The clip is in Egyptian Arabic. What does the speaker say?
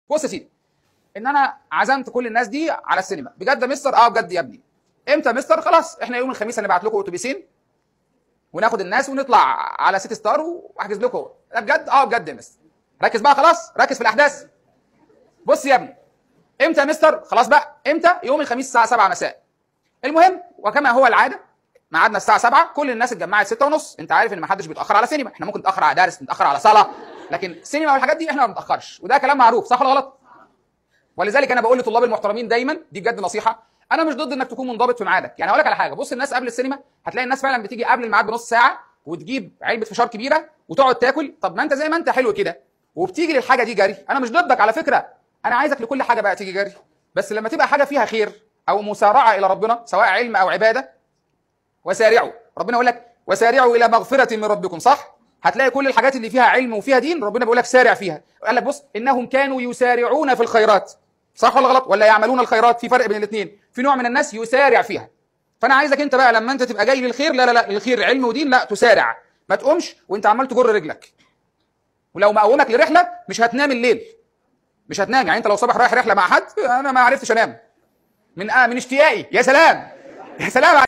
بص يا سيدي ان انا عزمت كل الناس دي على السينما بجد يا مستر اه بجد يا ابني امتى يا مستر خلاص احنا يوم الخميس هنبعت لكم اتوبيسين وناخد الناس ونطلع على سيتي ستار واحجز لكم ده بجد اه بجد يا مستر ركز بقى خلاص ركز في الاحداث بص يا ابني امتى يا مستر خلاص بقى امتى يوم الخميس الساعه 7 مساء المهم وكما هو العاده ميعادنا الساعه 7 كل الناس اتجمعت 6 ونص انت عارف ان ما حدش بيتاخر على سينما احنا ممكن نتاخر على درس نتاخر على صلاه لكن السينما والحاجات دي احنا ما بنتاخرش وده كلام معروف صح ولا غلط ولذلك انا بقول لطلاب المحترمين دايما دي بجد نصيحه انا مش ضد انك تكون منضبط في ميعادك يعني هقول لك على حاجه بص الناس قبل السينما هتلاقي الناس فعلا بتيجي قبل الميعاد بنص ساعه وتجيب علبه فشار كبيره وتقعد تاكل طب ما انت زي ما انت حلو كده وبتيجي للحاجه دي جري انا مش ضدك على فكره انا عايزك لكل حاجه بقى تيجي جري بس لما تبقى حاجه فيها خير او مسارعه الى ربنا سواء علم او عباده وسارعوا ربنا يقول لك وسارعوا الى مغفره من ربكم صح هتلاقي كل الحاجات اللي فيها علم وفيها دين ربنا بيقول لك سارع فيها قال لك بص انهم كانوا يسارعون في الخيرات صح ولا غلط ولا يعملون الخيرات في فرق بين الاثنين في نوع من الناس يسارع فيها فانا عايزك انت بقى لما انت تبقى جاي للخير لا لا لا الخير علم ودين لا تسارع ما تقومش وانت عمال تجر رجلك ولو مقومك لرحله مش هتنام الليل مش هتنام يعني انت لو صبح رايح رحله مع حد انا ما عرفتش انام من آه من اشتياقي يا سلام يا سلام